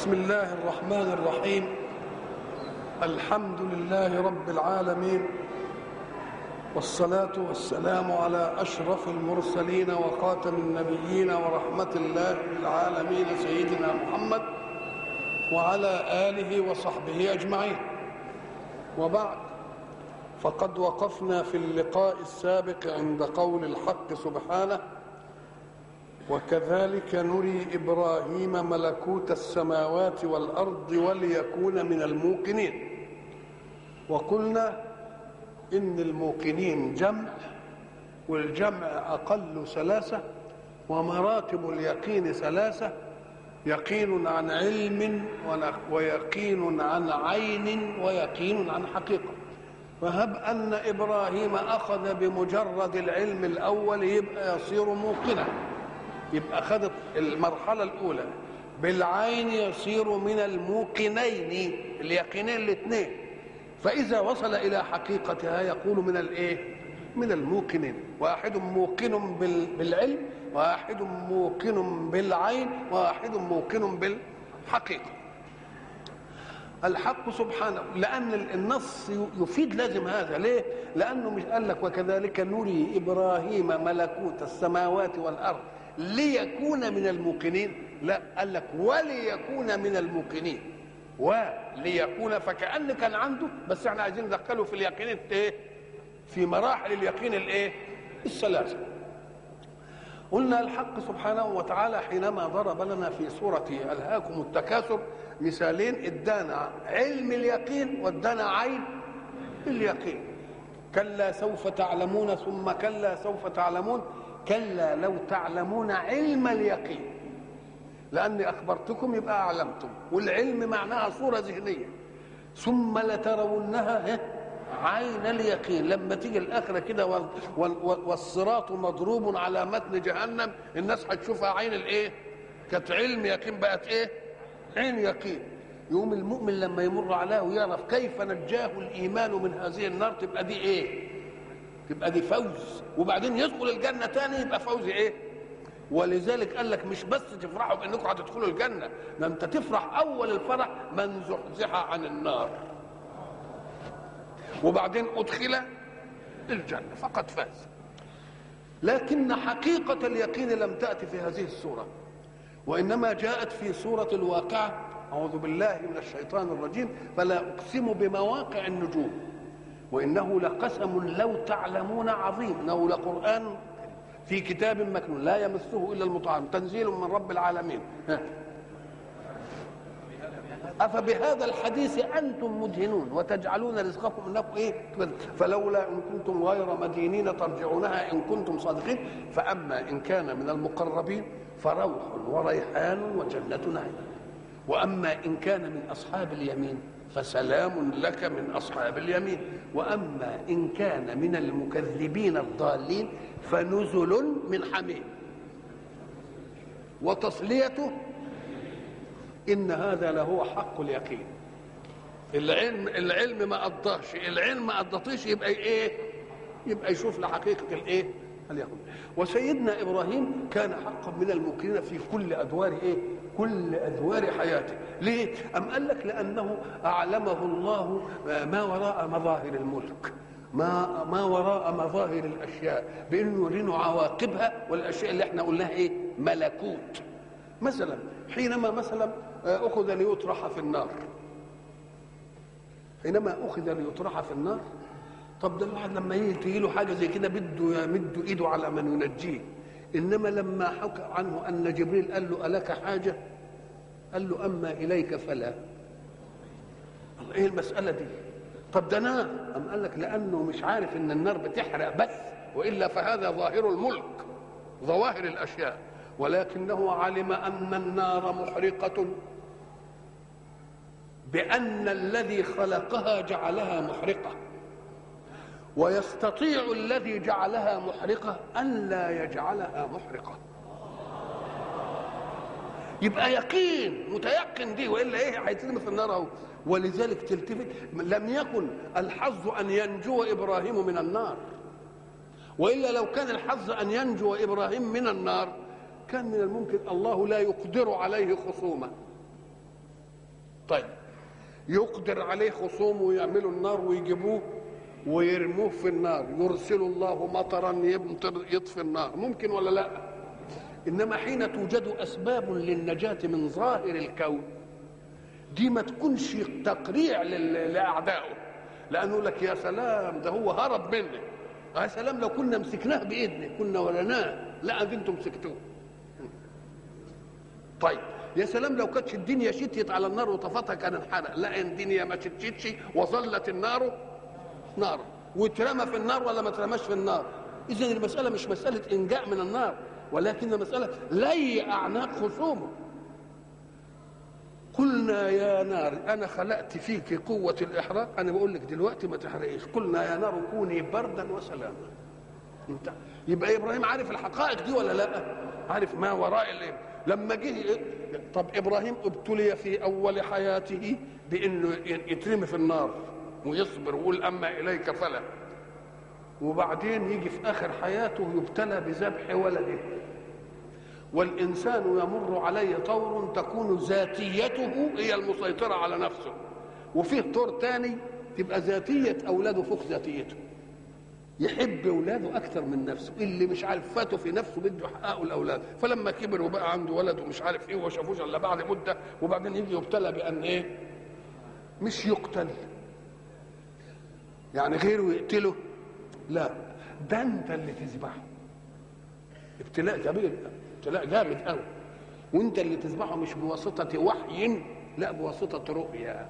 بسم الله الرحمن الرحيم الحمد لله رب العالمين والصلاة والسلام على أشرف المرسلين وخاتم النبيين ورحمة الله للعالمين سيدنا محمد وعلى آله وصحبه أجمعين وبعد فقد وقفنا في اللقاء السابق عند قول الحق سبحانه وكذلك نري ابراهيم ملكوت السماوات والارض وليكون من الموقنين وقلنا ان الموقنين جمع والجمع اقل ثلاثه ومراتب اليقين ثلاثه يقين عن علم ويقين عن عين ويقين عن حقيقه فهب ان ابراهيم اخذ بمجرد العلم الاول يبقى يصير موقنا يبقى خدت المرحله الاولى بالعين يصير من الموقنين اليقينين الاثنين فاذا وصل الى حقيقتها يقول من الايه من الموقنين واحد موقن بالعلم واحد موقن بالعين واحد موقن بالحقيقه الحق سبحانه لان النص يفيد لازم هذا ليه لانه مش قال لك وكذلك نري ابراهيم ملكوت السماوات والارض ليكون من الموقنين لا قال لك وليكون من الموقنين وليكون فكأن كان عنده بس احنا عايزين ندخله في اليقين ايه في مراحل اليقين الايه الثلاثه قلنا الحق سبحانه وتعالى حينما ضرب لنا في سورة ألهاكم التكاثر مثالين ادانا علم اليقين وادانا عين اليقين كلا سوف تعلمون ثم كلا سوف تعلمون كلا لو تعلمون علم اليقين لاني اخبرتكم يبقى اعلمتم والعلم معناها صوره ذهنيه ثم لترونها عين اليقين لما تيجي الاخره كده والصراط مضروب على متن جهنم الناس هتشوفها عين الايه كانت علم يقين بقت ايه عين يقين يقوم المؤمن لما يمر عليه ويعرف كيف نجاه الايمان من هذه النار تبقى دي ايه تبقى دي فوز وبعدين يدخل الجنه تاني يبقى فوز ايه ولذلك قال لك مش بس تفرحوا بانكم هتدخلوا الجنه ده انت تفرح اول الفرح من زحزح عن النار وبعدين ادخل الجنه فقد فاز لكن حقيقه اليقين لم تاتي في هذه السوره وانما جاءت في سوره الواقعه اعوذ بالله من الشيطان الرجيم فلا اقسم بمواقع النجوم وانه لقسم لو تعلمون عظيم انه لقران في كتاب مكنون لا يمسه الا المطعم تنزيل من رب العالمين افبهذا الحديث انتم مدهنون وتجعلون رزقكم انكم ايه فلولا ان كنتم غير مدينين ترجعونها ان كنتم صادقين فاما ان كان من المقربين فروح وريحان وجنه نعيم واما ان كان من اصحاب اليمين فسلام لك من اصحاب اليمين واما ان كان من المكذبين الضالين فنزل من حميم وتصليته ان هذا لهو حق اليقين العلم العلم ما قضاش العلم ما قضتش يبقى ايه يبقى يشوف لحقيقه الايه اليقين وسيدنا ابراهيم كان حقا من الموقنين في كل ادوار ايه كل ادوار حياته ليه ام قال لك لانه اعلمه الله ما وراء مظاهر الملك ما ما وراء مظاهر الاشياء بانه يرينا عواقبها والاشياء اللي احنا قلناها ايه ملكوت مثلا حينما مثلا اخذ ليطرح في النار حينما اخذ ليطرح في النار طب ده الواحد لما يجي له حاجه زي كده بده يمد ايده على من ينجيه انما لما حكى عنه ان جبريل قال له الك حاجه قال له اما اليك فلا الله ايه المساله دي طب ده نار أم قال لك لانه مش عارف ان النار بتحرق بس والا فهذا ظاهر الملك ظواهر الاشياء ولكنه علم ان النار محرقه بان الذي خلقها جعلها محرقه ويستطيع الذي جعلها محرقة أن لا يجعلها محرقة يبقى يقين متيقن دي والا ايه هيترمي في النار اهو ولذلك تلتفت لم يكن الحظ ان ينجو ابراهيم من النار والا لو كان الحظ ان ينجو ابراهيم من النار كان من الممكن الله لا يقدر عليه خصومه طيب يقدر عليه خصومه ويعملوا النار ويجيبوه ويرموه في النار يرسل الله مطرا يمطر يطفي النار ممكن ولا لا انما حين توجد اسباب للنجاه من ظاهر الكون دي ما تكونش تقريع لل- لاعدائه لانه لك يا سلام ده هو هرب مني يا سلام لو كنا مسكناه بايدنا كنا ولناه لا ده انتم مسكتوه طيب يا سلام لو كانتش الدنيا شتيت على النار وطفتها كان انحرق لا الدنيا ما شتتش وظلت النار نار واترمى في النار ولا ما اترماش في النار اذا المساله مش مساله انجاء من النار ولكن مساله لي اعناق خصومه قلنا يا نار انا خلقت فيك قوه الاحراق انا بقول لك دلوقتي ما تحرقيش قلنا يا نار كوني بردا وسلاما انت يبقى ابراهيم عارف الحقائق دي ولا لا عارف ما وراء الايه لما جه طب ابراهيم ابتلي في اول حياته بانه يترمي في النار ويصبر ويقول اما اليك فلا وبعدين يجي في اخر حياته يبتلى بذبح ولده والانسان يمر عليه طور تكون ذاتيته هي المسيطره على نفسه وفيه طور تاني تبقى ذاتيه اولاده فوق ذاتيته يحب اولاده اكثر من نفسه اللي مش عارف فاته في نفسه بده يحققه الاولاد فلما كبر وبقى عنده ولد ومش عارف ايه وما شافوش الا بعد مده وبعدين يجي يبتلى بان ايه مش يقتل يعني غيره يقتله لا ده انت اللي تذبحه ابتلاء كبير ابتلاء جامد قوي وانت اللي تذبحه مش بواسطه وحي لا بواسطه رؤيا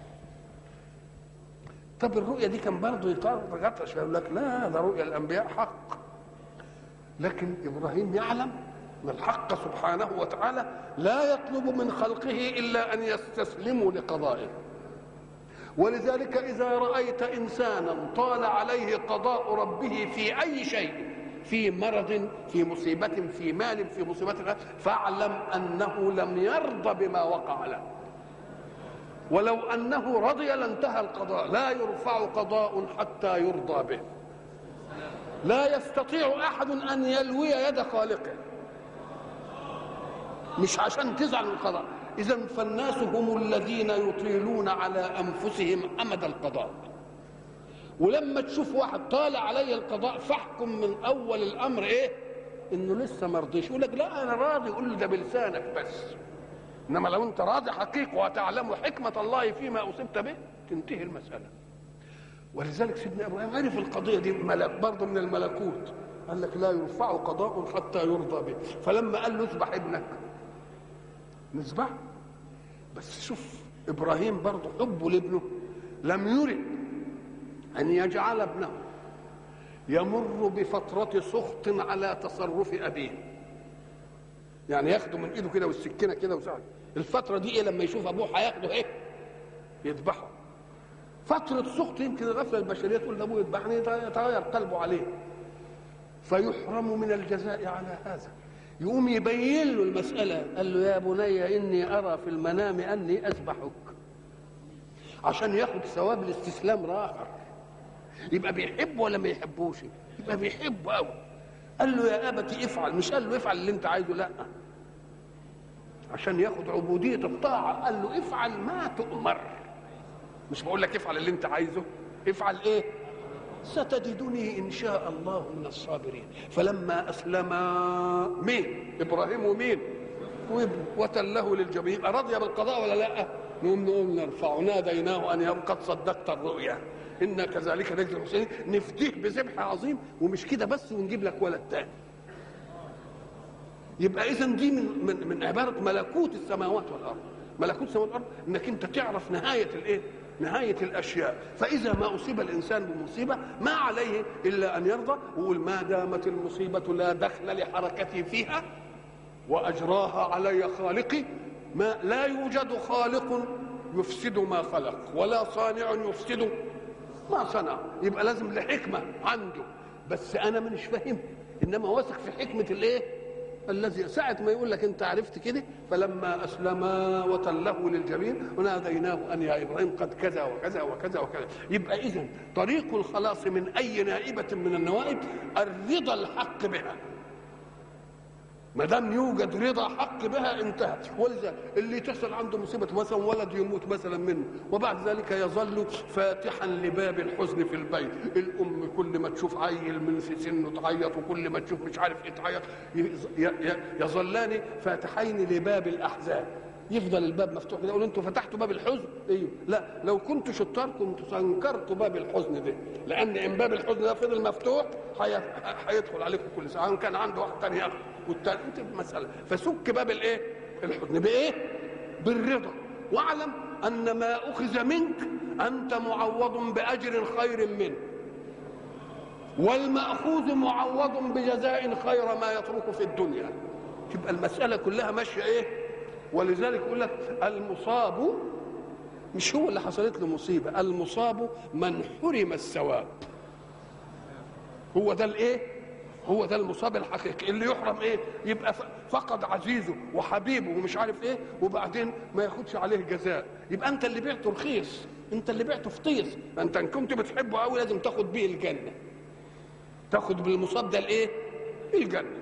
طب الرؤيا دي كان برضه يطرش يقول لك لا ده رؤيا الانبياء حق لكن ابراهيم يعلم ان الحق سبحانه وتعالى لا يطلب من خلقه الا ان يستسلموا لقضائه ولذلك اذا رايت انسانا طال عليه قضاء ربه في اي شيء في مرض في مصيبه في مال في مصيبه فاعلم انه لم يرضى بما وقع له ولو انه رضي لانتهى القضاء لا يرفع قضاء حتى يرضى به لا يستطيع احد ان يلوي يد خالقه مش عشان تزعل من القضاء اذا فالناس هم الذين يطيلون على انفسهم امد القضاء ولما تشوف واحد طال عليه القضاء فاحكم من اول الامر ايه انه لسه ما رضيش يقول لك لا انا راضي يقول له ده بلسانك بس انما لو انت راضي حقيق وتعلم حكمه الله فيما اصبت به تنتهي المساله ولذلك سيدنا ابراهيم عرف القضيه دي ملك برضه من الملكوت قال لك لا يرفع قضاء حتى يرضى به فلما قال له اذبح ابنك نذبح بس شوف ابراهيم برضه حبه لابنه لم يرد ان يجعل ابنه يمر بفترة سخط على تصرف أبيه يعني ياخده من ايده كده والسكينه كده وساعد الفتره دي ايه لما يشوف ابوه هياخده ايه يذبحه فتره سخط يمكن الغفله البشريه تقول ده ابوه يذبحني يتغير قلبه عليه فيحرم من الجزاء على هذا يقوم يبين له المساله قال له يا بني اني ارى في المنام اني اذبحك عشان ياخد ثواب الاستسلام راخر يبقى بيحبه ولا ما يحبوش يبقى بيحبه قوي قال له يا ابت افعل مش قال له افعل اللي انت عايزه لا عشان ياخد عبوديه الطاعه قال له افعل ما تؤمر مش بقول لك افعل اللي انت عايزه افعل ايه ستجدني ان شاء الله من الصابرين فلما اسلم مين ابراهيم ومين وابنه وتله للجبين يبقى رضي بالقضاء ولا لا نقوم نقوم نرفع ناديناه ان يوم قد صدقت الرؤيا انا كذلك نجزي المحسنين نفديك بذبح عظيم ومش كده بس ونجيب لك ولد تاني يبقى اذا دي من من من عباره ملكوت السماوات والارض ملكوت السماوات والارض انك انت تعرف نهايه الايه نهايه الاشياء فاذا ما اصيب الانسان بمصيبه ما عليه الا ان يرضى ويقول ما دامت المصيبه لا دخل لحركتي فيها واجراها علي خالقي ما لا يوجد خالق يفسد ما خلق ولا صانع يفسد ما صنع يبقى لازم لحكمه عنده بس انا مش فاهم انما واثق في حكمه الايه الذي ساعة ما يقول لك أنت عرفت كده فلما أسلما وتله للجبين وناديناه أن يا إبراهيم قد كذا وكذا وكذا وكذا يبقى إذا طريق الخلاص من أي نائبة من النوائب الرضا الحق بها ما دام يوجد رضا حق بها انتهى ولذا اللي تحصل عنده مصيبه مثلا ولد يموت مثلا منه وبعد ذلك يظل فاتحا لباب الحزن في البيت الام كل ما تشوف عيل من في سنه تعيط وكل ما تشوف مش عارف ايه تعيط يظلان فاتحين لباب الاحزان يفضل الباب مفتوح كده يقول انتوا فتحتوا باب الحزن ايوه لا لو كنت شطار كنت سنكرت باب الحزن ده لان ان باب الحزن ده فضل مفتوح هيدخل عليكم كل ساعه كان عنده واحد تاني ياخد والتاني مساله فسك باب الايه الحزن بايه بالرضا واعلم ان ما اخذ منك انت معوض باجر خير منه والماخوذ معوض بجزاء خير ما يترك في الدنيا تبقى المساله كلها ماشيه ايه ولذلك يقول لك المصاب مش هو اللي حصلت له مصيبه المصاب من حرم الثواب هو ده الايه هو ده المصاب الحقيقي اللي يحرم ايه يبقى فقد عزيزه وحبيبه ومش عارف ايه وبعدين ما ياخدش عليه جزاء يبقى انت اللي بعته رخيص انت اللي بعته فطيس انت ان كنت بتحبه قوي لازم تاخد بيه الجنه تاخد بالمصاب ده الايه الجنه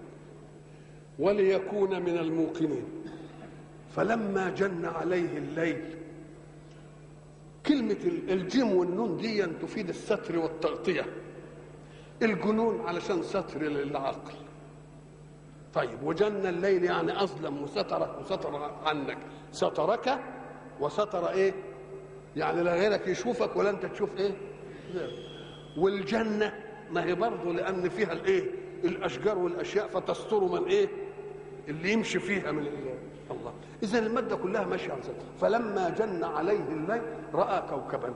وليكون من الموقنين فلما جن عليه الليل كلمة الجيم والنون دي تفيد الستر والتغطية الجنون علشان ستر للعقل طيب وجن الليل يعني أظلم وسترك وستر عنك سترك وستر إيه يعني لا غيرك يشوفك ولا أنت تشوف إيه والجنة ما هي برضه لأن فيها الإيه الأشجار والأشياء فتستر من إيه اللي يمشي فيها من الله الله اذا الماده كلها ماشيه على فلما جن عليه الليل راى كوكبا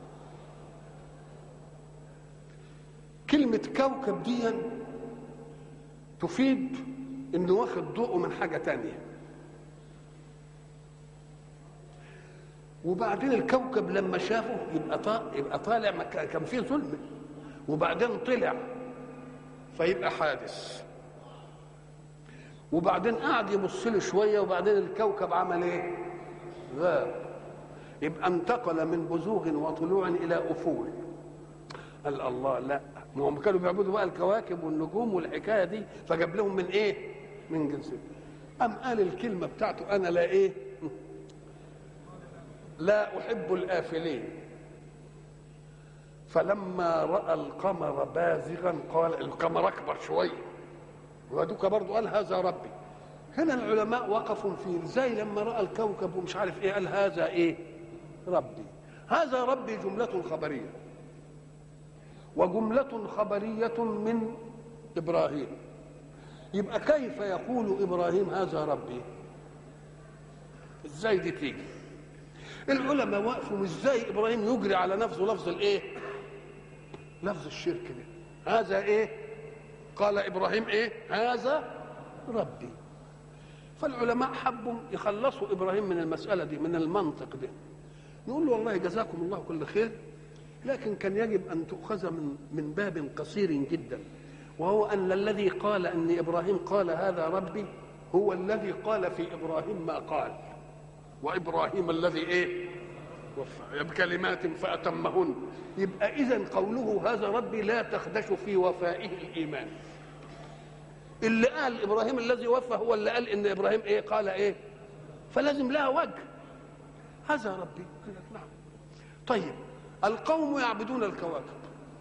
كلمه كوكب دي تفيد انه واخد ضوءه من حاجه تانية وبعدين الكوكب لما شافه يبقى طالع يبقى طالع كان فيه ظلم وبعدين طلع فيبقى حادث وبعدين قعد يبص له شويه وبعدين الكوكب عمل ايه؟ غاب يبقى انتقل من بزوغ وطلوع الى افول قال الله لا ما هم كانوا بيعبدوا بقى الكواكب والنجوم والحكايه دي فجاب لهم من ايه؟ من جنسهم أم قال الكلمة بتاعته أنا لا إيه؟ لا أحب الآفلين فلما رأى القمر بازغا قال القمر أكبر شوية ودوك برضه قال هذا ربي هنا العلماء وقفوا في ازاي لما راى الكوكب ومش عارف ايه قال هذا ايه ربي هذا ربي جملة خبرية وجملة خبرية من إبراهيم يبقى كيف يقول إبراهيم هذا ربي ازاي دي تيجي العلماء وقفوا ازاي إبراهيم يجري على نفسه لفظ الايه لفظ الشرك ده هذا ايه قال ابراهيم ايه هذا ربي فالعلماء حبوا يخلصوا ابراهيم من المساله دي من المنطق ده نقول له والله جزاكم الله كل خير لكن كان يجب ان تؤخذ من من باب قصير جدا وهو ان الذي قال ان ابراهيم قال هذا ربي هو الذي قال في ابراهيم ما قال وابراهيم الذي ايه وفى بكلمات فأتمهن يبقى إذا قوله هذا ربي لا تخدش في وفائه الإيمان اللي قال إبراهيم الذي وفى هو اللي قال إن إبراهيم إيه قال إيه فلازم لها وجه هذا ربي نعم طيب القوم يعبدون الكواكب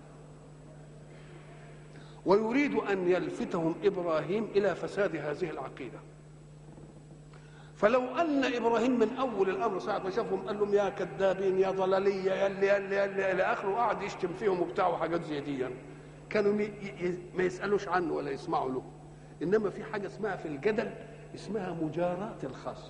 ويريد أن يلفتهم إبراهيم إلى فساد هذه العقيدة فلو ان ابراهيم من اول الامر ساعه ما شافهم قال لهم يا كذابين يا ضلاليه يا اللي يا اللي, يا اللي الى اخره وقعد يشتم فيهم وبتاع وحاجات زي دي يعني. كانوا ما يسالوش عنه ولا يسمعوا له انما في حاجه اسمها في الجدل اسمها مجاراة الخصم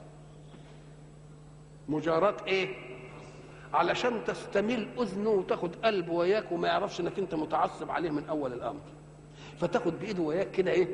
مجاراة ايه علشان تستميل اذنه وتاخد قلبه وياك وما يعرفش انك انت متعصب عليه من اول الامر فتاخد بايده وياك كده ايه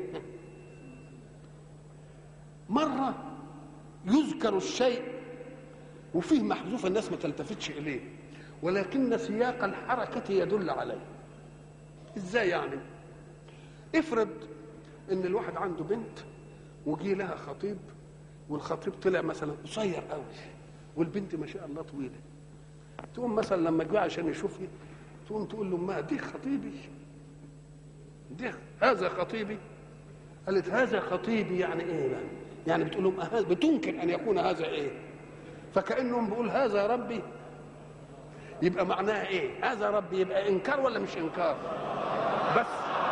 مره يذكر الشيء وفيه محذوف الناس ما تلتفتش اليه ولكن سياق الحركه يدل عليه ازاي يعني افرض ان الواحد عنده بنت وجي لها خطيب والخطيب طلع مثلا قصير قوي والبنت ما شاء الله طويله تقوم مثلا لما جه عشان يشوفني تقوم تقول له ما دي خطيبي دي هذا خطيبي قالت هذا خطيبي يعني ايه بقى يعني بتقول لهم أه بتنكر ان يكون هذا ايه فكانهم بيقول هذا ربي يبقى معناها ايه هذا ربي يبقى انكار ولا مش انكار بس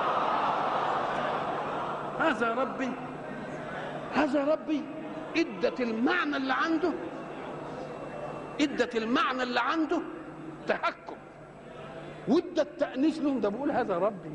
هذا ربي هذا ربي ادت المعنى اللي عنده ادت المعنى اللي عنده تهكم وادت تانيث لهم ده بقول هذا ربي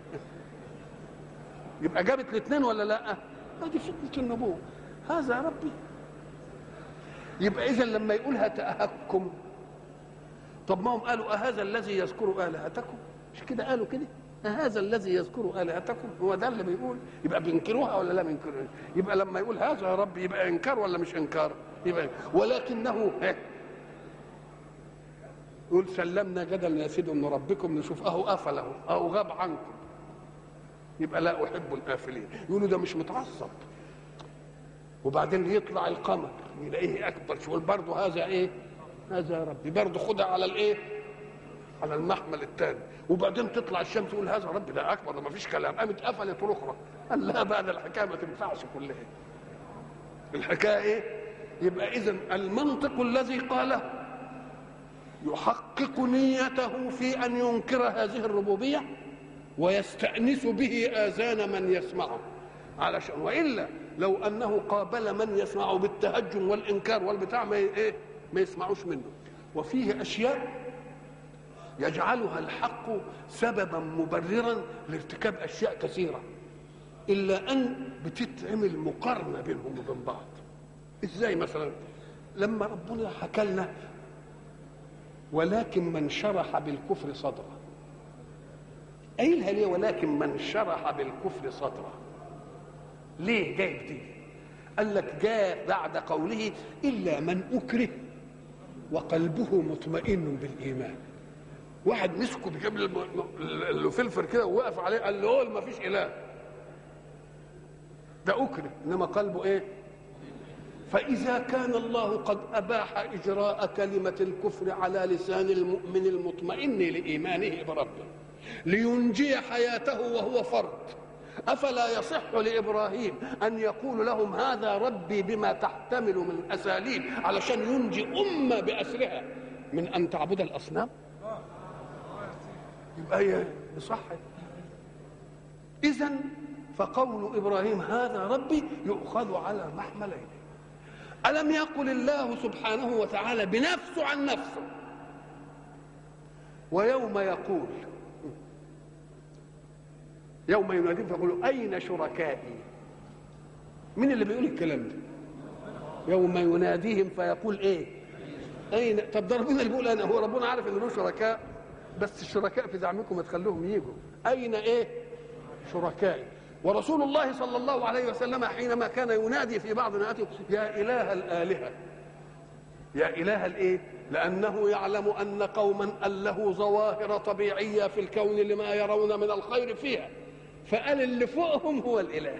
يبقى جابت الاثنين ولا لا هذه فتنه النبوه هذا ربي يبقى اذا لما يقولها تهكم طب ما هم قالوا أهذا الذي يذكر آلهتكم مش كده قالوا كده أهذا الذي يذكر آلهتكم هو ده اللي بيقول يبقى بينكروها ولا لا بينكروها يبقى لما يقول هذا يا رب يبقى إنكار ولا مش إنكار يبقى ولكنه يقول سلمنا جدل يا سيدي من ربكم نشوف اهو قفل اهو اهو غاب عنكم يبقى لا احب الافلين يقولوا ده مش متعصب وبعدين يطلع القمر يلاقيه اكبر شويه برضه هذا ايه هذا ربي برضه خدها على الايه على المحمل الثاني وبعدين تطلع الشمس تقول هذا ربي ده اكبر ده ما فيش كلام قامت قفلت الاخرى قال لا بقى ده الحكايه ما تنفعش كلها الحكايه ايه يبقى اذا المنطق الذي قاله يحقق نيته في ان ينكر هذه الربوبيه ويستانس به اذان من يسمعه علشان والا لو انه قابل من يسمعه بالتهجم والانكار والبتاع ما ايه ما يسمعوش منه وفيه اشياء يجعلها الحق سببا مبررا لارتكاب اشياء كثيره الا ان بتتعمل مقارنه بينهم وبين بعض ازاي مثلا لما ربنا حكى لنا ولكن من شرح بالكفر صدره قايلها ليه ولكن من شرح بالكفر صدره ليه جايب دي قال لك جاء بعد قوله الا من اكره وقلبه مطمئن بالايمان واحد مسكه بجاب الفلفر كده ووقف عليه قال له ما فيش اله ده اكره انما قلبه ايه فإذا كان الله قد أباح إجراء كلمة الكفر على لسان المؤمن المطمئن لإيمانه بربه لينجي حياته وهو فرد أفلا يصح لإبراهيم أن يقول لهم هذا ربي بما تحتمل من أساليب علشان ينجي أمة بأسرها من أن تعبد الأصنام يبقى هي صح إذا فقول إبراهيم هذا ربي يؤخذ على محملين ألم يقل الله سبحانه وتعالى بنفسه عن نفسه ويوم يقول يوم يناديهم فيقول أين شركائي مين اللي بيقول الكلام ده يوم يناديهم فيقول ايه اين طب ده ربنا اللي بيقول انا هو ربنا عارف ان له شركاء بس الشركاء في زعمكم ما تخلوهم يجوا اين ايه شركائي ورسول الله صلى الله عليه وسلم حينما كان ينادي في بعض نهاته يا اله الالهه يا اله الايه لانه يعلم ان قوما له ظواهر طبيعيه في الكون لما يرون من الخير فيها فقال اللي فوقهم هو الاله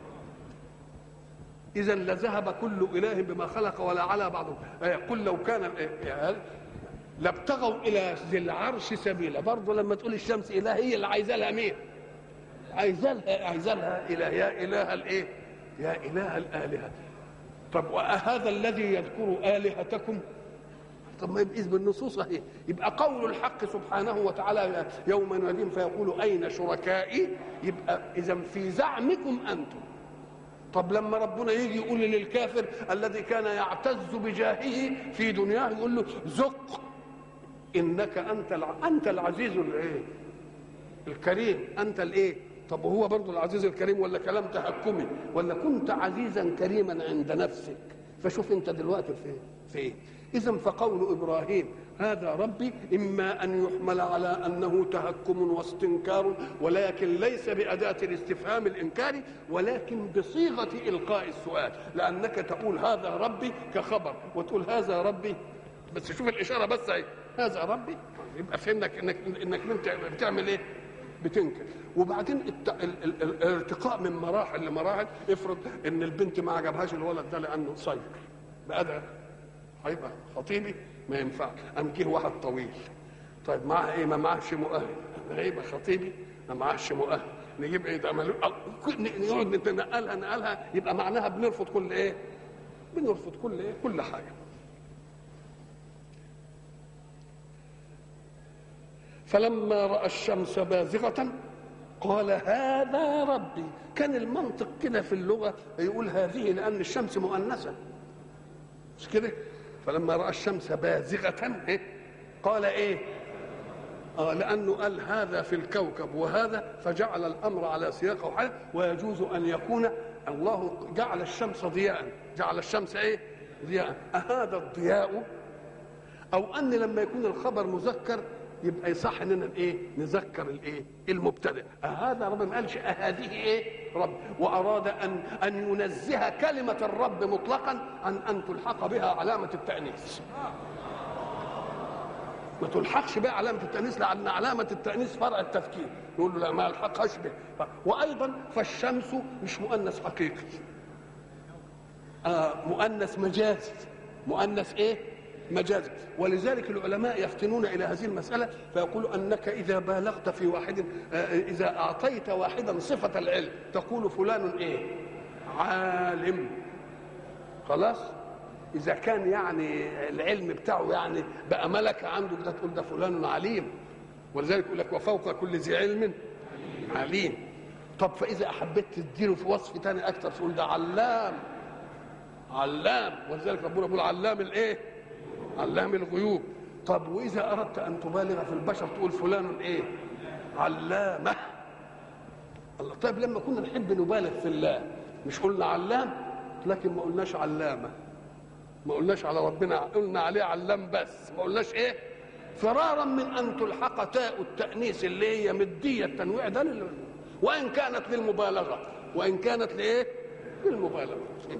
اذا لذهب كل اله بما خلق ولا على بعضهم قل لو كان لابتغوا الى ذي العرش سبيلا برضه لما تقول الشمس اله هي اللي عايزه لها مين عايزه لها عايزه لها اله يا اله الايه يا اله الالهه طب وهذا الذي يذكر الهتكم طب ما يبقى بالنصوص اهي يبقى قول الحق سبحانه وتعالى يوم يناديهم فيقول اين شركائي يبقى اذا في زعمكم انتم طب لما ربنا يجي يقول للكافر الذي كان يعتز بجاهه في دنياه يقول له ذق انك انت انت العزيز الايه الكريم انت الايه طب وهو برضه العزيز الكريم ولا كلام تحكمي ولا كنت عزيزا كريما عند نفسك فشوف انت دلوقتي في في ايه اذا فقول ابراهيم هذا ربي اما ان يحمل على انه تهكم واستنكار ولكن ليس باداه الاستفهام الانكاري ولكن بصيغه القاء السؤال لانك تقول هذا ربي كخبر وتقول هذا ربي بس شوف الاشاره بس اهي هذا ربي يبقى فهمنك انك انك بتعمل ايه بتنكر وبعدين الت... ال... ال... الارتقاء من مراحل لمراحل افرض ان البنت ما عجبهاش الولد ده لانه قصير بقى ده هيبقى خطيبي ما ينفعش قام جه واحد طويل طيب معاه ايه ما معهش مؤهل هيبقى خطيبي ما معهش مؤهل نجيب ايه ده ملو... نقعد نتنقلها نقلها يبقى معناها بنرفض كل ايه بنرفض كل ايه كل حاجه فلما راى الشمس بازغه قال هذا ربي كان المنطق كده في اللغه يقول هذه لان الشمس مؤنثه مش كده فلما راى الشمس بازغه إيه؟ قال ايه آه لأنه قال هذا في الكوكب وهذا فجعل الأمر على سياقه وحاله ويجوز أن يكون الله جعل الشمس ضياء جعل الشمس إيه ضياء أهذا الضياء أو أن لما يكون الخبر مذكر يبقى يصح اننا ايه نذكر الايه المبتدا هذا رب ما قالش هذه ايه رب واراد ان ان ينزه كلمه الرب مطلقا عن ان تلحق بها علامه التانيث ما تلحقش بقى علامه التانيث لان علامه التانيث فرع التفكير نقول له لا ما الحقهاش به وايضا فالشمس مش مؤنث حقيقي آه مؤنث مجازي مؤنث ايه مجازي ولذلك العلماء يفتنون الى هذه المساله فيقول انك اذا بالغت في واحد اذا اعطيت واحدا صفه العلم تقول فلان ايه عالم خلاص اذا كان يعني العلم بتاعه يعني بقى ملكه عنده كده تقول ده فلان عليم ولذلك يقول لك وفوق كل ذي علم عليم طب فاذا احبيت تديله في وصف تاني اكتر تقول ده علام علام ولذلك ربنا بيقول علام الايه علام الغيوب طب واذا اردت ان تبالغ في البشر تقول فلان ايه علامه الله طيب لما كنا نحب نبالغ في الله مش قلنا علام لكن ما قلناش علامه ما قلناش على ربنا قلنا عليه علام بس ما قلناش ايه فرارا من ان تلحق تاء التانيث اللي هي مديه التنويع ده لل... وان كانت للمبالغه وان كانت لايه للمبالغه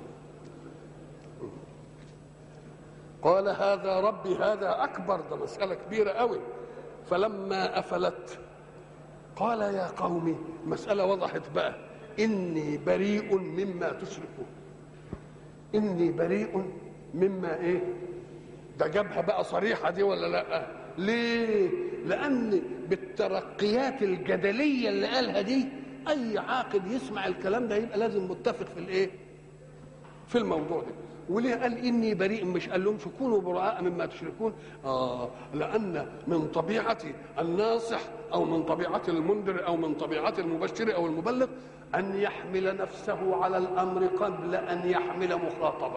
قال هذا ربي هذا اكبر ده مساله كبيره قوي فلما افلت قال يا قومي مساله وضحت بقى اني بريء مما تشركون اني بريء مما ايه ده جابها بقى صريحه دي ولا لا ليه لان بالترقيات الجدليه اللي قالها دي اي عاقل يسمع الكلام ده يبقى لازم متفق في الايه في الموضوع ده وليه قال اني بريء مش قال لهمش كونوا براء مما تشركون اه لان من طبيعه الناصح او من طبيعه المنذر او من طبيعه المبشر او المبلغ ان يحمل نفسه على الامر قبل ان يحمل مخاطبه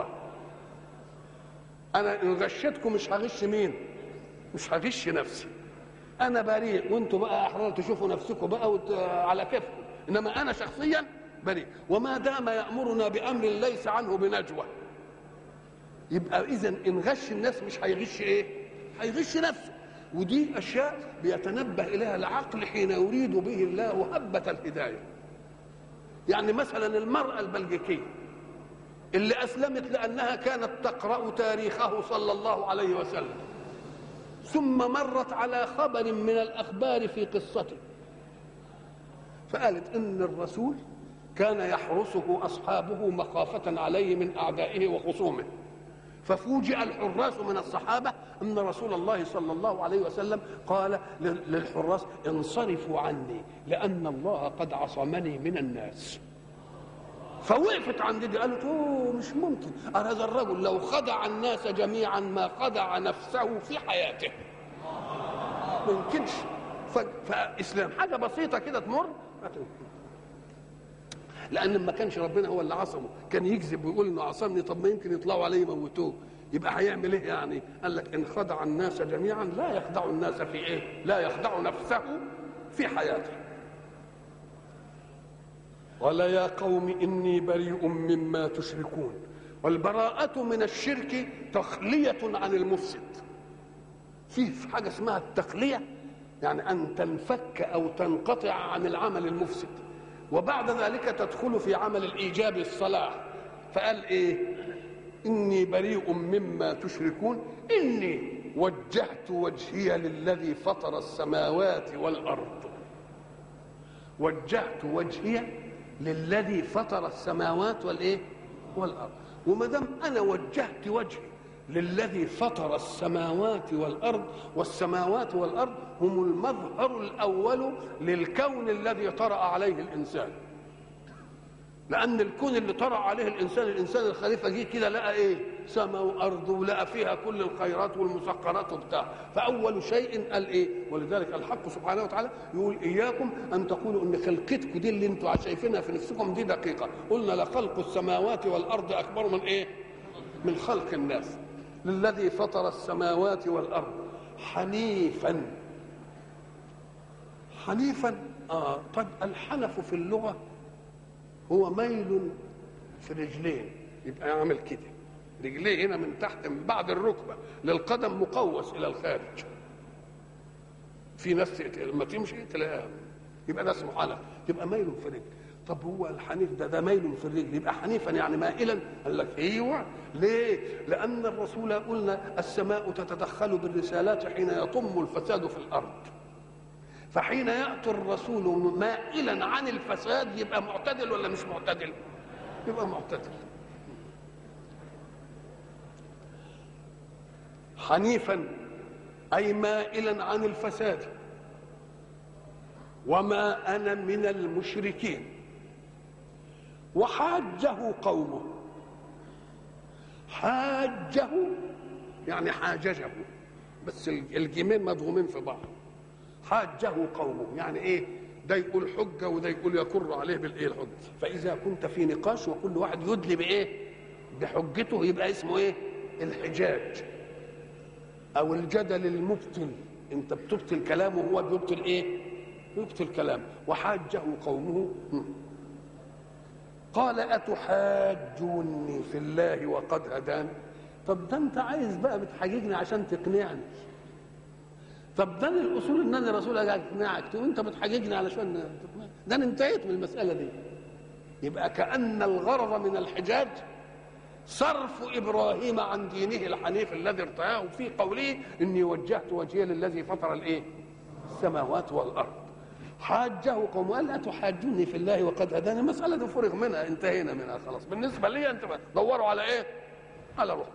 انا ان غشيتكم مش هغش مين مش هغش نفسي انا بريء وانتم بقى احرار تشوفوا نفسكم بقى وت... على كيفكم انما انا شخصيا بريء وما دام يامرنا بامر ليس عنه بنجوى يبقى اذا ان غش الناس مش هيغش ايه هيغش نفسه ودي اشياء بيتنبه اليها العقل حين يريد به الله هبه الهدايه يعني مثلا المراه البلجيكيه اللي اسلمت لانها كانت تقرا تاريخه صلى الله عليه وسلم ثم مرت على خبر من الاخبار في قصته فقالت ان الرسول كان يحرسه اصحابه مخافه عليه من اعدائه وخصومه ففوجئ الحراس من الصحابه ان رسول الله صلى الله عليه وسلم قال للحراس انصرفوا عني لان الله قد عصمني من الناس فوقفت عند دي قالت اوه مش ممكن هذا الرجل لو خدع الناس جميعا ما خدع نفسه في حياته ما يمكنش فاسلام حاجه بسيطه كده تمر لان ما كانش ربنا هو اللي عصمه كان يكذب ويقول انه عصمني طب ما يمكن يطلعوا عليه يموتوه يبقى هيعمل ايه يعني قال لك ان خدع الناس جميعا لا يخدع الناس في ايه لا يخدع نفسه في حياته قال يا قوم اني بريء مما تشركون والبراءة من الشرك تخلية عن المفسد في حاجة اسمها التخلية يعني أن تنفك أو تنقطع عن العمل المفسد وبعد ذلك تدخل في عمل الإيجاب الصلاح فقال إيه إني بريء مما تشركون إني وجهت وجهي للذي فطر السماوات والأرض وجهت وجهي للذي فطر السماوات والايه والارض وما دام انا وجهت وجهي للذي فطر السماوات والارض والسماوات والارض هم المظهر الاول للكون الذي طرا عليه الانسان لان الكون اللي طرا عليه الانسان الانسان الخليفه جه كده لقى ايه سماء وارض ولقى فيها كل الخيرات والمسخرات وبتاع فاول شيء قال ايه ولذلك الحق سبحانه وتعالى يقول اياكم ان تقولوا ان خلقتكم دي اللي انتم شايفينها في نفسكم دي دقيقه قلنا لخلق السماوات والارض اكبر من ايه من خلق الناس للذي فطر السماوات والارض حنيفا حنيفا اه طب الحنف في اللغه هو ميل في رجلين يبقى يعمل كده رجليه هنا من تحت من بعد الركبه للقدم مقوس الى الخارج في ناس لما تمشي تلاقيها يبقى ده اسمه حنف يبقى ميل في الرجل طب هو الحنيف ده ده ميل في الرجل يبقى حنيفا يعني مائلا قال لك ايوه ليه؟ لان الرسول قلنا السماء تتدخل بالرسالات حين يطم الفساد في الارض فحين ياتي الرسول مائلا عن الفساد يبقى معتدل ولا مش معتدل؟ يبقى معتدل حنيفا اي مائلا عن الفساد وما انا من المشركين وحاجه قومه حاجه يعني حاججه بس الجيمين مضغومين في بعض حاجه قومه يعني ايه ده يقول حجه وده يقول يكر عليه بالايه الحجه فاذا كنت في نقاش وكل واحد يدلي بايه بحجته يبقى اسمه ايه الحجاج او الجدل المبطل انت بتبطل كلامه وهو بيبطل ايه يبطل كلامه وحاجه قومه قال اتحاجوني في الله وقد هداني طب ده انت عايز بقى بتحاججني عشان تقنعني طب ده الاصول ان انا رسول اجي اقنعك تقول انت بتحاججني علشان تقنعني ده انا انتهيت من المساله دي يبقى كان الغرض من الحجاج صرف ابراهيم عن دينه الحنيف الذي ارتاه في قوله اني وجهت وجهي للذي فطر الايه السماوات والارض حاجه قوم قال اتحاجوني في الله وقد هداني المساله دي فرغ منها انتهينا منها خلاص بالنسبه لي انت دوروا على ايه على روح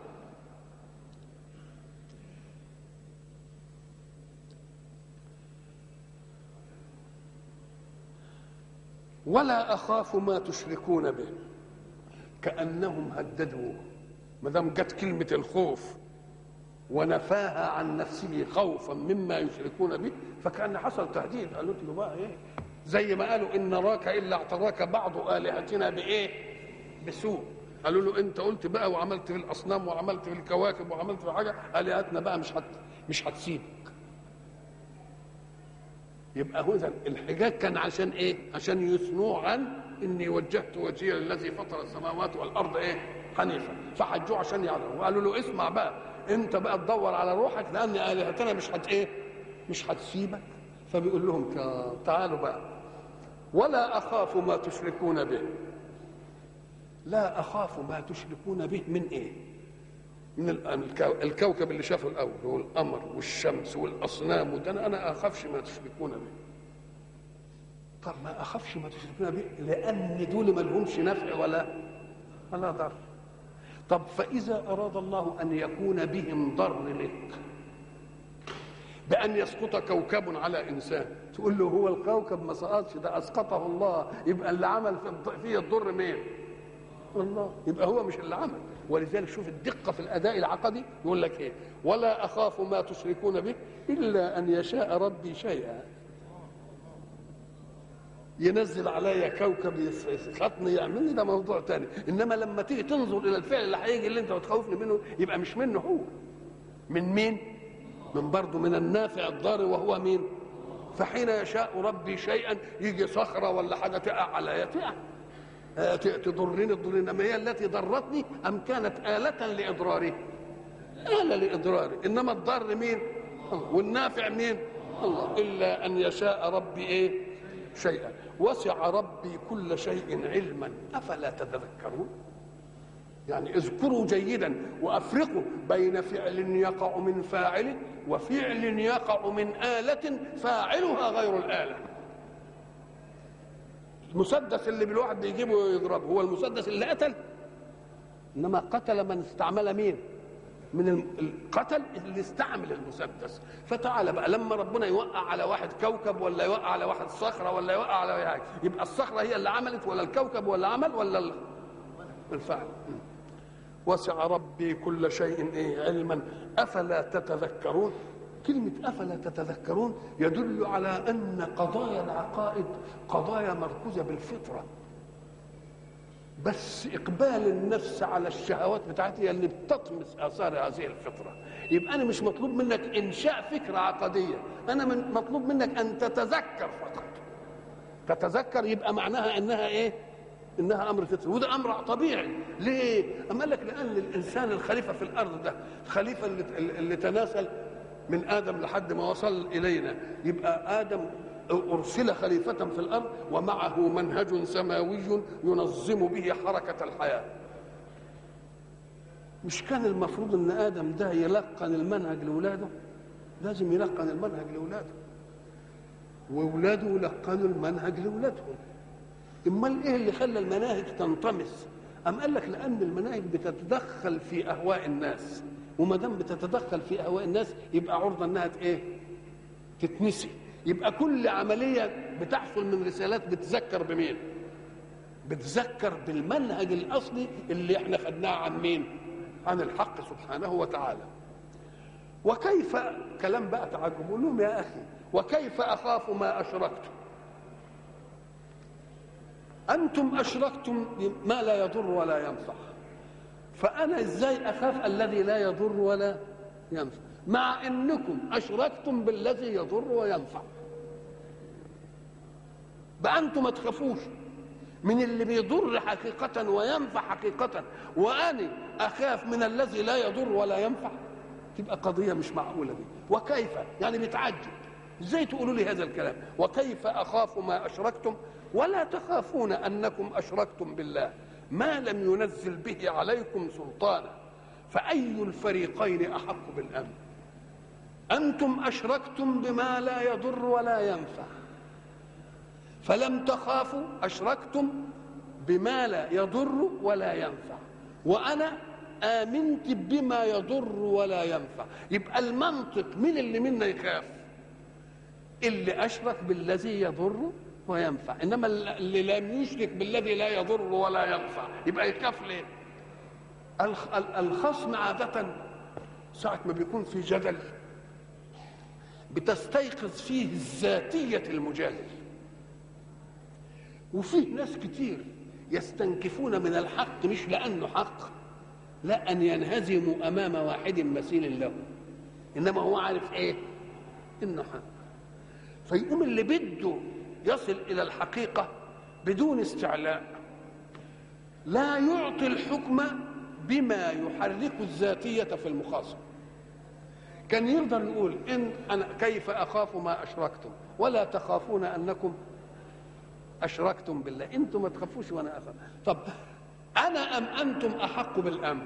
ولا اخاف ما تشركون به كانهم هددوا ما دام جت كلمه الخوف ونفاها عن نفسه خوفا مما يشركون به فكان حصل تهديد قالوا له بقى ايه زي ما قالوا ان نراك الا اعتراك بعض الهتنا بايه بسوء قالوا له انت قلت بقى وعملت في الاصنام وعملت في الكواكب وعملت في حاجه الهتنا بقى مش هت مش هتسيبك يبقى هو الحجاج كان عشان ايه عشان يثنوه عن اني وجهت وجهي للذي فطر السماوات والارض ايه حنيفا فحجوه عشان يعلموا وقالوا له اسمع بقى انت بقى تدور على روحك لان الهتنا مش هت ايه مش هتسيبك فبيقول لهم تعالوا بقى ولا اخاف ما تشركون به لا اخاف ما تشركون به من ايه من الكوكب اللي شافه الاول هو القمر والشمس والاصنام وده انا انا اخافش ما تشركون به طب ما اخافش ما تشركون به لان دول ما لهمش نفع ولا ولا ضر طب فاذا اراد الله ان يكون بهم ضر لك بان يسقط كوكب على انسان تقول له هو الكوكب ما سقطش ده اسقطه الله يبقى اللي عمل فيه الضر مين الله يبقى هو مش اللي عمل ولذلك شوف الدقه في الاداء العقدي يقول لك ايه ولا اخاف ما تشركون به الا ان يشاء ربي شيئا ينزل عليا كوكب يسقطني يعملني ده موضوع تاني انما لما تيجي تنظر الى الفعل اللي هيجي اللي انت بتخوفني منه يبقى مش منه هو من مين من برضه من النافع الضار وهو مين فحين يشاء ربي شيئا يجي صخره ولا حاجه تقع عليا تقع تضرني تضرني انما هي التي ضرتني ام كانت آلة لإضراري آلة لإضراري انما الضار مين الله والنافع مين الله الا ان يشاء ربي ايه شيئا وسع ربي كل شيء علما افلا تتذكرون يعني اذكروا جيدا وافرقوا بين فعل يقع من فاعل وفعل يقع من آلة فاعلها غير الآلة المسدس اللي بالواحد بيجيبه يضربه هو المسدس اللي قتل انما قتل من استعمل مين من القتل اللي استعمل المسدس فتعالى بقى لما ربنا يوقع على واحد كوكب ولا يوقع على واحد صخره ولا يوقع على حاجه يبقى الصخره هي اللي عملت ولا الكوكب ولا عمل ولا الفعل وسع ربي كل شيء إيه علما افلا تتذكرون كلمة أفلا تتذكرون يدل على أن قضايا العقائد قضايا مركوزة بالفطرة بس إقبال النفس على الشهوات بتاعتها اللي بتطمس آثار هذه الفطرة يبقى أنا مش مطلوب منك إنشاء فكرة عقدية أنا من مطلوب منك أن تتذكر فقط تتذكر يبقى معناها أنها إيه انها امر فطري وده امر طبيعي ليه اما قال لك لان الانسان الخليفه في الارض ده الخليفه اللي, اللي تناسل من ادم لحد ما وصل الينا يبقى ادم ارسل خليفه في الارض ومعه منهج سماوي ينظم به حركه الحياه مش كان المفروض ان ادم ده يلقن المنهج لاولاده لازم يلقن المنهج لاولاده واولاده يلقنوا المنهج لاولادهم امال ايه اللي خلى المناهج تنطمس ام قال لك لان المناهج بتتدخل في اهواء الناس وما دام بتتدخل في اهواء الناس يبقى عرضه انها ايه تتنسي يبقى كل عمليه بتحصل من رسالات بتذكر بمين بتذكر بالمنهج الاصلي اللي احنا خدناه عن مين عن الحق سبحانه وتعالى وكيف كلام بقى تعجب لهم يا اخي وكيف اخاف ما اشركتم انتم اشركتم ما لا يضر ولا ينفع فانا ازاي اخاف الذي لا يضر ولا ينفع مع انكم اشركتم بالذي يضر وينفع بقى انتم ما تخافوش من اللي بيضر حقيقة وينفع حقيقة وأنا أخاف من الذي لا يضر ولا ينفع تبقى قضية مش معقولة دي وكيف يعني بيتعجب ازاي تقولوا لي هذا الكلام وكيف أخاف ما أشركتم ولا تخافون أنكم أشركتم بالله ما لم ينزل به عليكم سلطانا فأي الفريقين أحق بالأمن أنتم أشركتم بما لا يضر ولا ينفع فلم تخافوا أشركتم بما لا يضر ولا ينفع وأنا آمنت بما يضر ولا ينفع يبقى المنطق من اللي منا يخاف اللي أشرك بالذي يضر وينفع إنما اللي لم يشرك بالذي لا يضر ولا ينفع يبقى يخاف ليه الخصم عادة ساعة ما بيكون في جدل بتستيقظ فيه الذاتية المجادل وفيه ناس كتير يستنكفون من الحق مش لأنه حق لا أن ينهزموا أمام واحد مثيل له إنما هو عارف إيه إنه حق فيقوم اللي بده يصل إلى الحقيقة بدون استعلاء لا يعطي الحكم بما يحرك الذاتية في المخاصم كان يقدر يقول إن أنا كيف أخاف ما أشركتم ولا تخافون أنكم أشركتم بالله أنتم ما تخافوش وأنا أخاف طب أنا أم أنتم أحق بالأمن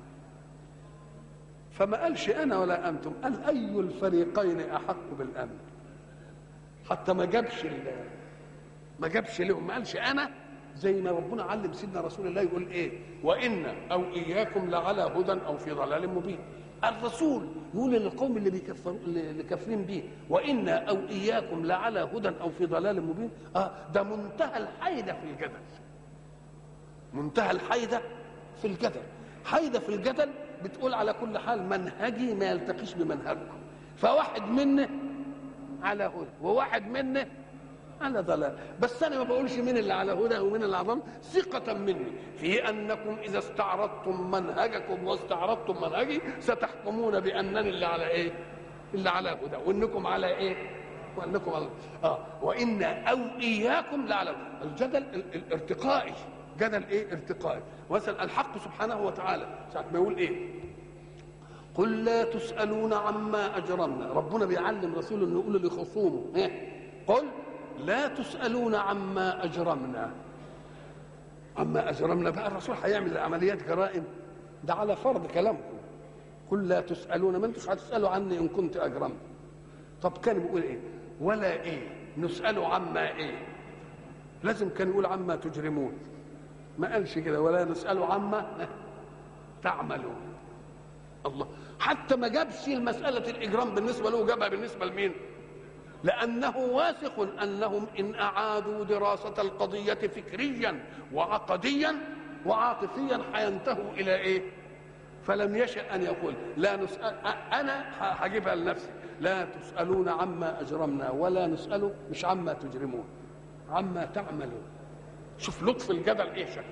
فما قالش أنا ولا أنتم قال أي الفريقين أحق بالأمن حتى ما جابش ما جابش لهم ما قالش أنا زي ما ربنا علم سيدنا رسول الله يقول ايه وان او اياكم لعلى هدى او في ضلال مبين الرسول يقول للقوم اللي بيكفروا اللي كافرين به وان او اياكم لعلى هدى او في ضلال مبين اه ده منتهى الحيده في الجدل منتهى الحيده في الجدل حيده في الجدل بتقول على كل حال منهجي ما يلتقيش بمنهجكم فواحد منه على هدى وواحد منه على ضلال بس انا ما بقولش مين اللي على هدى ومين اللي على ضلال ثقة مني في انكم اذا استعرضتم منهجكم واستعرضتم منهجي ستحكمون بانني اللي على ايه؟ اللي على هدى وانكم على ايه؟ وانكم على اه وان او اياكم لعلى الجدل الارتقائي جدل ايه؟ ارتقائي مثلا الحق سبحانه وتعالى ساعة ما يقول ايه؟ قل لا تسألون عما أجرمنا ربنا بيعلم رسوله انه يقول لخصومه إيه؟ قل لا تسألون عما أجرمنا عما أجرمنا بقى الرسول هيعمل عمليات جرائم ده على فرض كلامكم قل لا تسألون ما انتوش هتسألوا عني إن كنت أجرمت طب كان بيقول إيه ولا إيه نسأل عما إيه لازم كان يقول عما تجرمون ما قالش كده ولا نسأل عما تعملون الله حتى ما جابش مساله الاجرام بالنسبه له جابها بالنسبه لمين لانه واثق انهم ان اعادوا دراسه القضيه فكريا وعقديا وعاطفيا حينتهوا الى ايه فلم يشأ أن يقول لا نسأل أنا هجيبها لنفسي لا تسألون عما أجرمنا ولا نسأل مش عما تجرمون عما تعملون شوف لطف الجدل إيه شكل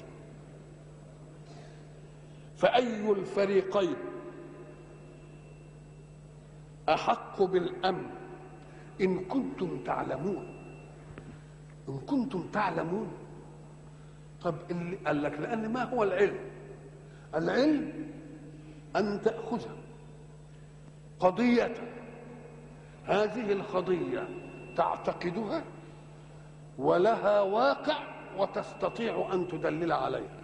فأي الفريقين أحق بالأمن إن كنتم تعلمون إن كنتم تعلمون طب اللي قال لك لأن ما هو العلم العلم أن تأخذ قضية هذه القضية تعتقدها ولها واقع وتستطيع أن تدلل عليها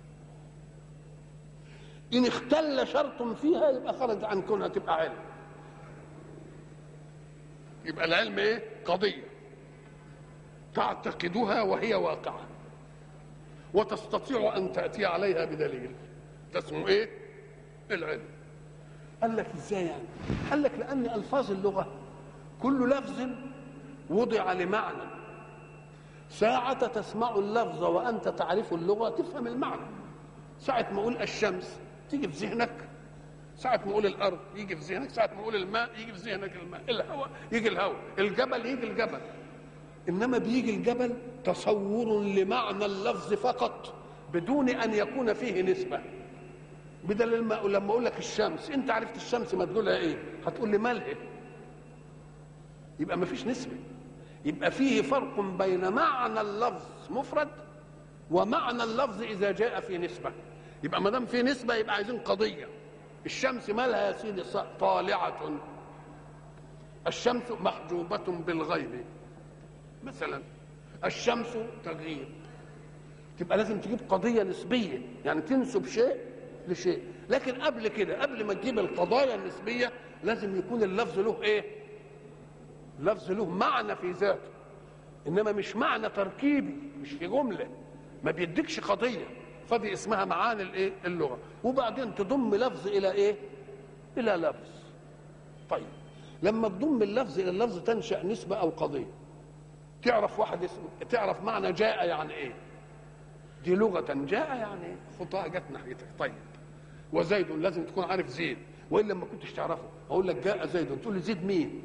إن اختل شرط فيها يبقى خرج عن كونها تبقى علم يبقى العلم ايه قضية تعتقدها وهي واقعة وتستطيع أن تأتي عليها بدليل ده اسمه ايه العلم قال لك ازاي يعني قال لك لان الفاظ اللغه كل لفظ وضع لمعنى ساعة تسمع اللفظ وأنت تعرف اللغة تفهم المعنى ساعة ما أقول الشمس تيجي في ذهنك ساعة ما أقول الأرض يجي في ذهنك ساعة ما أقول الماء يجي في ذهنك الماء الهواء يجي الهواء الجبل يجي الجبل إنما بيجي الجبل تصور لمعنى اللفظ فقط بدون أن يكون فيه نسبة بدل الم... لما اقول لك الشمس انت عرفت الشمس مدلولها ايه هتقول لي مالها يبقى ما فيش نسبه يبقى فيه فرق بين معنى اللفظ مفرد ومعنى اللفظ اذا جاء في نسبه يبقى ما دام في نسبه يبقى عايزين قضيه الشمس مالها يا سيدي طالعه الشمس محجوبه بالغيب مثلا الشمس تغيب تبقى لازم تجيب قضيه نسبيه يعني تنسب شيء لشيء لكن قبل كده قبل ما تجيب القضايا النسبية لازم يكون اللفظ له ايه لفظ له معنى في ذاته انما مش معنى تركيبي مش في جملة ما بيديكش قضية فدي اسمها معاني الايه اللغة وبعدين تضم لفظ الى ايه الى لفظ طيب لما تضم اللفظ الى اللفظ تنشأ نسبة او قضية تعرف واحد اسم تعرف معنى جاء يعني ايه دي لغة جاء يعني خطاها جت ناحيتك طيب وزيد لازم تكون عارف زيد والا ما كنتش تعرفه اقول لك جاء زيد تقول لي زيد مين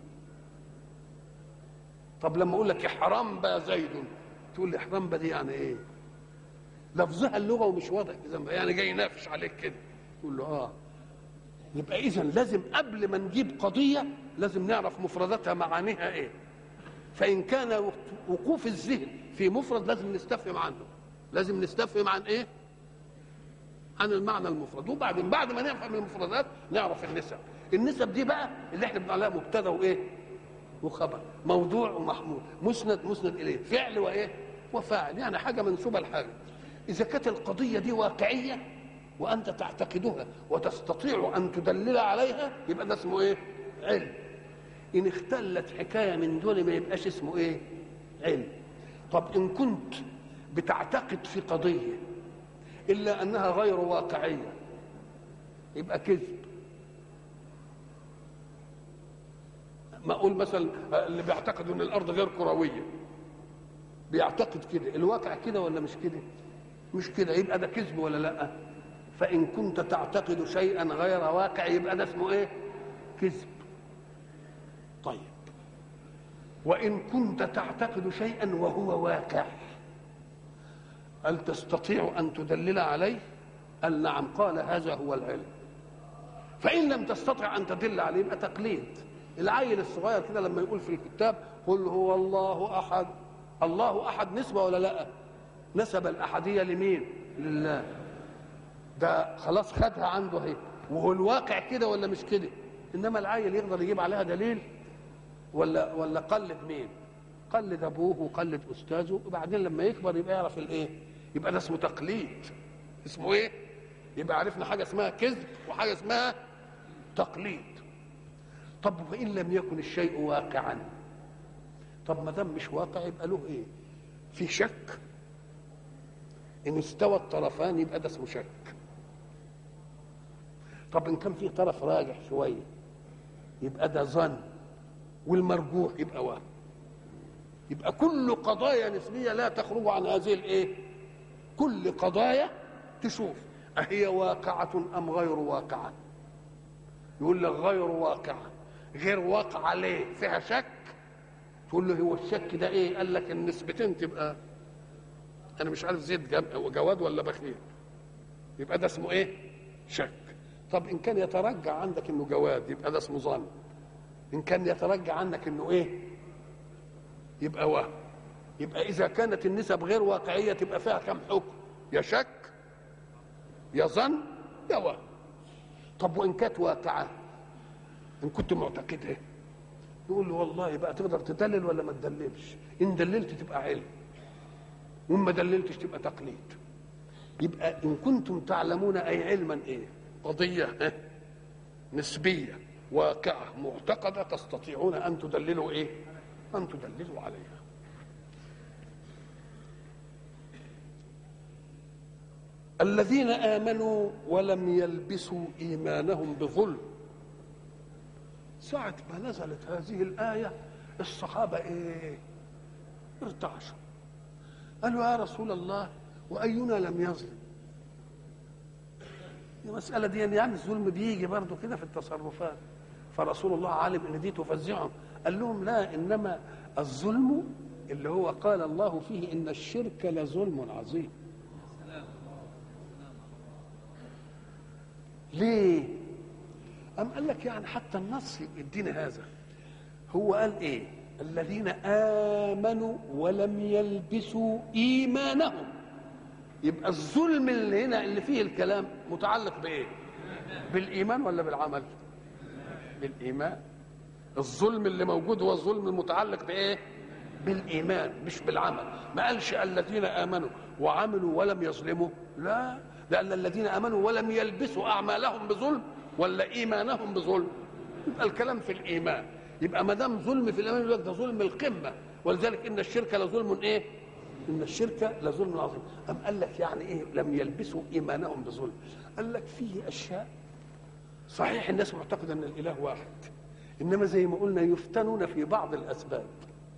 طب لما اقول لك احرام بقى زيد تقول لي احرام دي يعني ايه لفظها اللغه ومش واضح يعني جاي ينافش عليك كده تقول له اه يبقى اذا لازم قبل ما نجيب قضيه لازم نعرف مفرداتها معانيها ايه فان كان وقوف الذهن في مفرد لازم نستفهم عنه لازم نستفهم عن ايه عن المعنى المفرد وبعدين بعد ما نفهم المفردات نعرف النسب النسب دي بقى اللي احنا بنقول عليها مبتدا وايه وخبر موضوع ومحمول مسند مسند اليه فعل وايه وفاعل يعني حاجه منسوبه لحاجه اذا كانت القضيه دي واقعيه وانت تعتقدها وتستطيع ان تدلل عليها يبقى ده اسمه ايه علم ان اختلت حكايه من دول ما يبقاش اسمه ايه علم طب ان كنت بتعتقد في قضيه الا انها غير واقعيه يبقى كذب ما اقول مثلا اللي بيعتقد ان الارض غير كرويه بيعتقد كده الواقع كده ولا مش كده مش كده يبقى ده كذب ولا لا فان كنت تعتقد شيئا غير واقع يبقى ده اسمه ايه كذب طيب وان كنت تعتقد شيئا وهو واقع هل تستطيع ان تدلل عليه قال نعم قال هذا هو العلم فان لم تستطع ان تدل عليه يبقى تقليد العيل الصغير كده لما يقول في الكتاب قل هو الله احد الله احد نسبه ولا لا نسب الاحديه لمين لله ده خلاص خدها عنده اهي وهو الواقع كده ولا مش كده انما العيل يقدر يجيب عليها دليل ولا ولا قلد مين قلد ابوه وقلد استاذه وبعدين لما يكبر يبقى يعرف الايه يبقى ده اسمه تقليد اسمه ايه يبقى عرفنا حاجه اسمها كذب وحاجه اسمها تقليد طب وان لم يكن الشيء واقعا طب ما دام مش واقع يبقى له ايه في شك ان استوى الطرفان يبقى ده اسمه شك طب ان كان في طرف راجح شويه يبقى ده ظن والمرجوح يبقى وهم يبقى كل قضايا نسبيه لا تخرج عن هذه الايه كل قضايا تشوف أهي واقعة أم غير واقعة يقول لك غير واقعة غير واقعة ليه فيها شك تقول له هو الشك ده ايه قال لك النسبتين تبقى انا مش عارف زيد جواد ولا بخيل يبقى ده اسمه ايه شك طب ان كان يترجع عندك انه جواد يبقى ده اسمه ظن ان كان يترجع عنك انه ايه يبقى وهم يبقى اذا كانت النسب غير واقعيه تبقى فيها كم حكم يا شك يا ظن يا وهم طب وان كانت واقعه ان كنت معتقدها يقول له والله بقى تقدر تدلل ولا ما تدللش ان دللت تبقى علم وان ما دللتش تبقى تقليد يبقى ان كنتم تعلمون اي علما ايه قضيه نسبيه واقعه معتقده تستطيعون ان تدللوا ايه ان تدللوا عليها الذين امنوا ولم يلبسوا ايمانهم بظلم ساعة ما نزلت هذه الآية الصحابة إيه؟ ارتعشوا قالوا يا رسول الله وأينا لم يظلم المسألة دي يعني الظلم بيجي برضه كده في التصرفات فرسول الله عالم ان دي تفزعهم قال لهم لا انما الظلم اللي هو قال الله فيه ان الشرك لظلم عظيم ليه أم قال لك يعني حتى النص يدينا هذا هو قال ايه الذين امنوا ولم يلبسوا ايمانهم يبقى الظلم اللي هنا اللي فيه الكلام متعلق بايه بالايمان ولا بالعمل بالايمان الظلم اللي موجود هو الظلم المتعلق بايه بالايمان مش بالعمل ما قالش الذين امنوا وعملوا ولم يظلموا لا لان الذين امنوا ولم يلبسوا اعمالهم بظلم ولا ايمانهم بظلم يبقى الكلام في الايمان يبقى ما دام ظلم في الايمان يقول لك ده ظلم القمه ولذلك ان الشرك لظلم ايه ان الشرك لظلم عظيم ام قال لك يعني ايه لم يلبسوا ايمانهم بظلم قال لك فيه اشياء صحيح الناس معتقده ان الاله واحد انما زي ما قلنا يفتنون في بعض الاسباب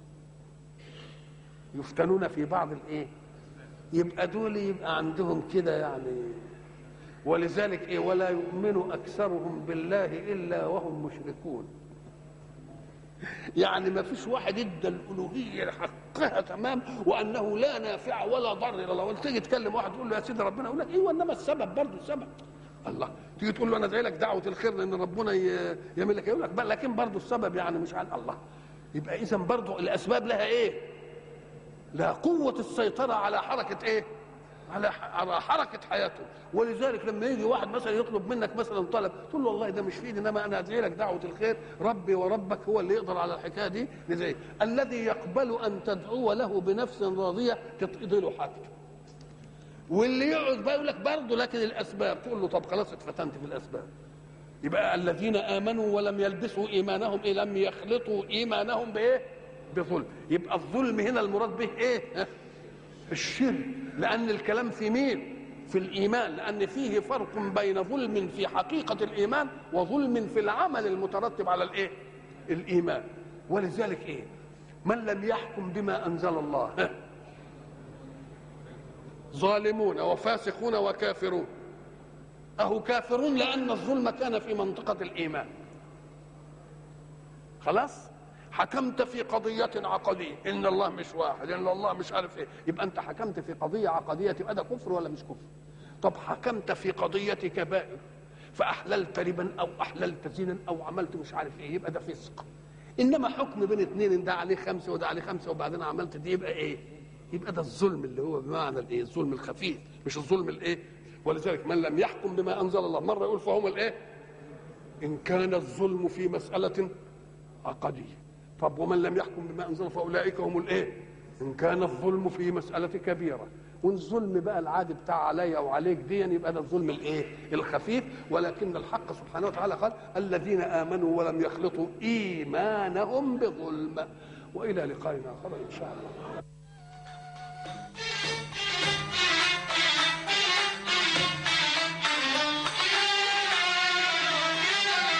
يفتنون في بعض الايه يبقى دول يبقى عندهم كده يعني ولذلك ايه ولا يؤمن اكثرهم بالله الا وهم مشركون يعني ما فيش واحد ادى الالوهيه حقها تمام وانه لا نافع ولا ضر لو تيجي تكلم واحد تقول له يا سيدي ربنا يقول لك ايوه انما السبب برضه السبب الله تيجي تقول له انا ادعي لك دعوه الخير ان ربنا يعمل لك يقول لك بقى لكن برضه السبب يعني مش على الله يبقى اذا برضه الاسباب لها ايه؟ لها قوه السيطره على حركه ايه؟ على على حركه حياته ولذلك لما يجي واحد مثلا يطلب منك مثلا طلب تقول له والله ده مش في ايدي انما انا ادعي لك دعوه الخير ربي وربك هو اللي يقدر على الحكايه دي ندعي الذي يقبل ان تدعو له بنفس راضيه تقضي له حاجته واللي يقعد بقى يقول لك برضه لكن الاسباب تقول له طب خلاص اتفتنت في الاسباب يبقى الذين امنوا ولم يلبسوا ايمانهم إيه لم يخلطوا ايمانهم بايه؟ بظلم يبقى الظلم هنا المراد به ايه؟ الشرك لأن الكلام في مين؟ في الإيمان لأن فيه فرق بين ظلم في حقيقة الإيمان وظلم في العمل المترتب على الإيه؟ الإيمان ولذلك إيه؟ من لم يحكم بما أنزل الله ظالمون وفاسقون وكافرون أهو كافرون لأن الظلم كان في منطقة الإيمان خلاص؟ حكمت في قضية عقدية إن الله مش واحد إن الله مش عارف إيه يبقى أنت حكمت في قضية عقدية تبقى ده كفر ولا مش كفر طب حكمت في قضية كبائر فأحللت ربا أو أحللت زنا أو عملت مش عارف إيه يبقى ده فسق إنما حكم بين اثنين إن ده عليه خمسة وده عليه خمسة وبعدين عملت دي يبقى إيه يبقى ده الظلم اللي هو بمعنى الإيه الظلم الخفيف مش الظلم الإيه ولذلك من لم يحكم بما أنزل الله مرة يقول فهم الإيه إن كان الظلم في مسألة عقديه طب ومن لم يحكم بما انزل فاولئك هم الايه ان كان الظلم في مساله كبيره والظلم بقى العادي بتاع عليا وعليك دي يبقى ده الظلم الايه الخفيف ولكن الحق سبحانه وتعالى قال الذين امنوا ولم يخلطوا ايمانهم بظلم والى لقائنا اخر ان شاء الله